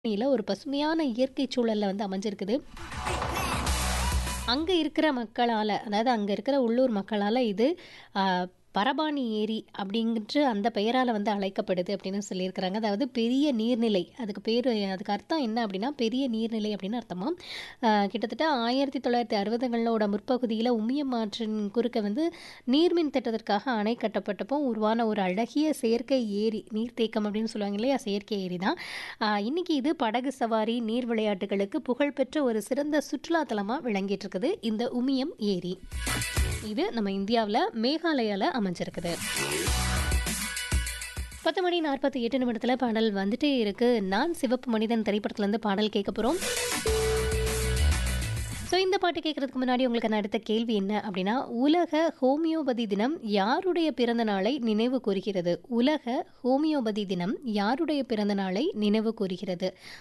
ல ஒரு பசுமையான இயற்கை சூழல்ல வந்து அமைஞ்சிருக்குது. அங்க இருக்கிற மக்களால, அதாவது அங்க இருக்கிற உள்ளூர் மக்களால இது அ பரபானி ஏரி அப்படிங்கிற அந்த பெயரால வந்து அழைக்கப்படுது அப்படின்னு சொல்லியிருக்கிறாங்க. அதாவது பெரிய நீர்நிலை. அதுக்கு பேரு அதுக்கு அர்த்தம் என்ன அப்படின்னா, பெரிய நீர்நிலை அப்படின்னு அர்த்தமாம். அ கிட்டத்தட்ட 1960களோட முற்பகுதியில உமியம் ஆற்றின் குறுக்க வந்து நீர்மின் திட்டத்திற்காக அணை கட்டப்பட்டப்போ உருவான ஒரு அழகிய செயற்கை ஏரி, நீர்த்தேக்கம் அப்படின்னு சொல்லுவாங்க இல்லையா? செயற்கை ஏரி தான். அ இன்னைக்கு இது படகு சவாரி, நீர் விளையாட்டுகளுக்கு புகழ்பெற்ற ஒரு சிறந்த சுற்றுலா தலமா விளங்கிட்டு இருக்குது இந்த உமியம் ஏரி. இது நம்ம இந்தியாவுல மேகாலயால அமைஞ்சிருக்குது. 10 மணி 48 நிமிடத்துல பாடல் வந்துட்டே இருக்கு. நான் சிவப்பு மனிதன் திரைப்படத்துலருந்து பாடல் கேட்க போறோம். ஸோ இந்த பாட்டு கேட்கறதுக்கு முன்னாடி உங்களுக்கான அடுத்த கேள்வி என்ன அப்படின்னா, உலக ஹோமியோபதி தினம் யாருடைய பிறந்த நாளை நினைவு கூர்கிறது? உலக ஹோமியோபதி தினம் யாருடைய பிறந்த நாளை நினைவு கூர்கிறது?